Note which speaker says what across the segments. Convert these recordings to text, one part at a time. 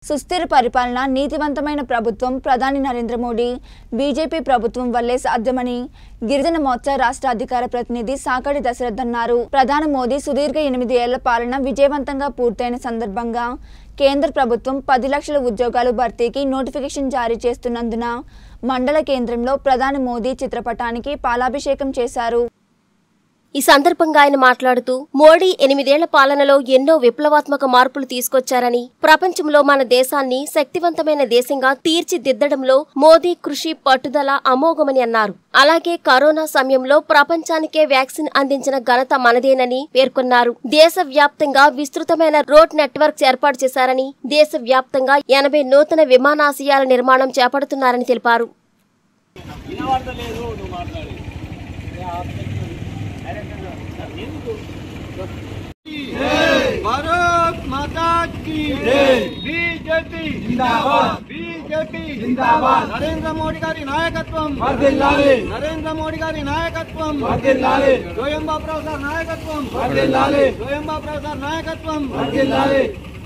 Speaker 1: సుస్థిర పరిపాలన నీతివంతమైన ప్రభుత్వం ప్రధాని నరేంద్ర మోడీ బీజేపీ ప్రభుత్వం వల్లే సాధ్యమని గిరిజన మోర్చా రాష్ట్ర అధికార ప్రతినిధి సాకడి దశరథ్ అన్నారు ప్రధాని మోదీ సుదీర్ఘ ఎనిమిది ఏళ్ల పాలన విజయవంతంగా పూర్తయిన సందర్భంగా కేంద్ర ప్రభుత్వం పది లక్షల ఉద్యోగాలు భర్తీకి నోటిఫికేషన్ జారీ చేస్తున్నందున మండల కేంద్రంలో ప్రధాని మోదీ చిత్రపటానికి పాలాభిషేకం చేశారు
Speaker 2: ఈ సందర్భంగా ఆయన మాట్లాడుతూ మోడీ ఎనిమిదేళ్ల పాలనలో ఎన్నో విప్లవాత్మక మార్పులు తీసుకొచ్చారని ప్రపంచంలో మన దేశాన్ని శక్తివంతమైన దేశంగా తీర్చిదిద్దడంలో మోదీ కృషి పట్టుదల అమోఘమని అన్నారు అలాగే కరోనా సమయంలో ప్రపంచానికే వ్యాక్సిన్ అందించిన ఘనత మనదేనని పేర్కొన్నారు దేశవ్యాప్తంగా విస్తృతమైన రోడ్ నెట్వర్క్స్ ఏర్పాటు చేశారని దేశవ్యాప్తంగా ఎనభై నూతన విమానాశ్రయాల నిర్మాణం చేపడుతున్నారని తెలిపారు
Speaker 3: వినబడతలేదు నువ్వు మాట్లాడి భారత్ మాతా की బీజేపీ జిందాబాద్ బీజేపీ జిందాబాద్ నరేంద్ర మోడీ గారి నాయకత్వం
Speaker 4: వర్ధిల్లాలి
Speaker 3: నరేంద్ర మోడీ గారి నాయకత్వం
Speaker 4: వర్ధిల్లాలి
Speaker 3: జోయం బాబురావు సార్ నాయకత్వం
Speaker 4: వర్ధిల్లాలి
Speaker 3: జోయం బాబురావు సార్ నాయకత్వం
Speaker 4: వర్ధిల్లాలి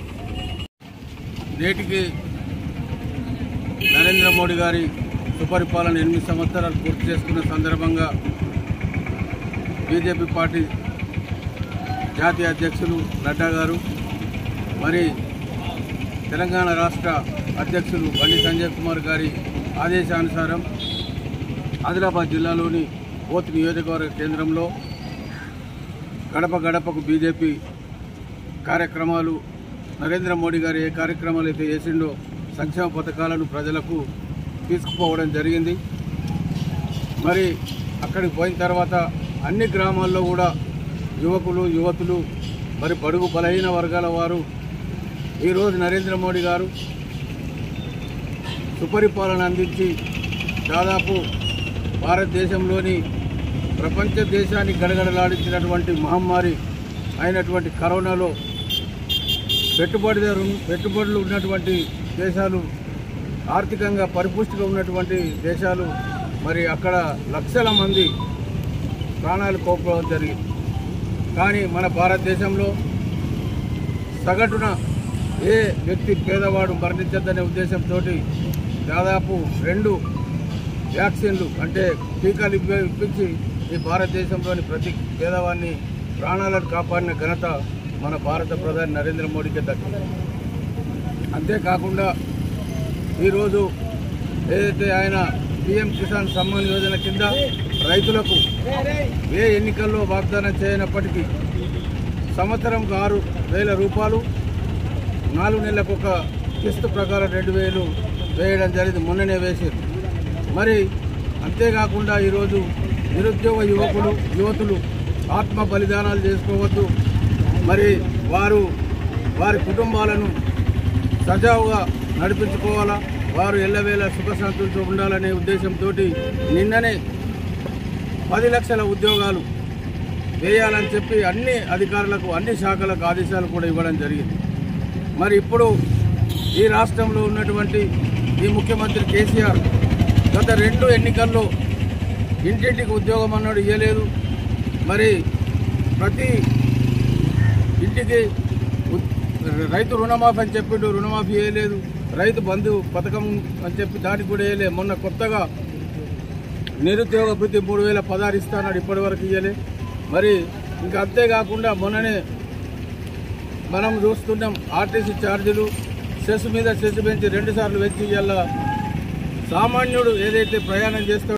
Speaker 5: నేటికి నరేంద్ర మోడీ గారి సుపరిపాలన ఎనిమిది సంవత్సరాలు పూర్తి చేసుకున్న సందర్భంగా బీజేపీ పార్టీ జాతీయ అధ్యక్షులు నడ్డా గారు మరి తెలంగాణ రాష్ట్ర అధ్యక్షులు బండి సంజయ్ కుమార్ గారి ఆదేశానుసారం ఆదిలాబాద్ జిల్లాలోని కోత్ నియోజకవర్గ కేంద్రంలో గడప గడపకు బీజేపీ కార్యక్రమాలు నరేంద్ర మోడీ గారు ఏ కార్యక్రమాలు అయితే చేసిండో సంక్షేమ పథకాలను ప్రజలకు తీసుకుపోవడం జరిగింది మరి అక్కడికి పోయిన తర్వాత అన్ని గ్రామాల్లో కూడా యువకులు యువతులు మరి బడుగు బలహీన వర్గాల వారు ఈరోజు నరేంద్ర మోడీ గారు సుపరిపాలన అందించి దాదాపు భారతదేశంలోని ప్రపంచ దేశాన్ని గడగడలాడించినటువంటి మహమ్మారి అయినటువంటి కరోనాలో పెట్టుబడిదారు పెట్టుబడులు ఉన్నటువంటి దేశాలు ఆర్థికంగా పరిపుష్టిగా ఉన్నటువంటి దేశాలు మరి అక్కడ లక్షల మంది ప్రాణాలు కోల్పోవడం జరిగింది కానీ మన భారతదేశంలో సగటున ఏ వ్యక్తి పేదవాడు మరణించద్దనే ఉద్దేశంతో దాదాపు రెండు వ్యాక్సిన్లు అంటే టీకాలు ఇప్పి- ఇప్పించి ఈ భారతదేశంలోని ప్రతి పేదవాడిని ప్రాణాలను కాపాడిన ఘనత మన భారత ప్రధాని నరేంద్ర మోడీకే దక్కింది అంతేకాకుండా ఈరోజు ఏదైతే ఆయన పిఎం కిసాన్ సమ్మాన్ యోజన కింద రైతులకు ఏ ఎన్నికల్లో వాగ్దానం చేయనప్పటికీ సంవత్సరంకు ఆరు వేల రూపాయలు నాలుగు నెలలకు ఒక కిస్తు ప్రకారం రెండు వేలు వేయడం జరిగింది మొన్ననే వేసారు మరి అంతేకాకుండా ఈరోజు నిరుద్యోగ యువకులు యువతులు ఆత్మ బలిదానాలు చేసుకోవద్దు మరి వారు వారి కుటుంబాలను సజావుగా నడిపించుకోవాలా వారు ఎల్లవేళ సుఖశాంతులతో ఉండాలనే ఉద్దేశంతో నిన్ననే పది లక్షల ఉద్యోగాలు వేయాలని చెప్పి అన్ని అధికారులకు అన్ని శాఖలకు ఆదేశాలు కూడా ఇవ్వడం జరిగింది మరి ఇప్పుడు ఈ రాష్ట్రంలో ఉన్నటువంటి ఈ ముఖ్యమంత్రి కేసీఆర్ గత రెండు ఎన్నికల్లో ఇంటింటికి ఉద్యోగం అన్నాడు ఇవ్వలేదు మరి ప్రతి ఇంటికి ఉ- రైతు రుణమాఫీ అని చెప్పిండు రుణమాఫీ వేయలేదు రైతు బంధు పథకం అని చెప్పి దానికి కూడా వేయలేదు మొన్న కొత్తగా నిరుద్యోగ భృతి మూడు వేల పదహారు ఇస్తాన్నాడు ఇప్పటి వరకు ఇవ్వలే మరి ఇంకా అంతేకాకుండా మొన్ననే మనం చూస్తున్నాం ఆర్టీసీ ఛార్జీలు సెస్ మీద సెస్ పెంచి రెండు సార్లు పెంచి ఇవాళ సామాన్యుడు ఏదైతే ప్రయాణం చేస్తాడో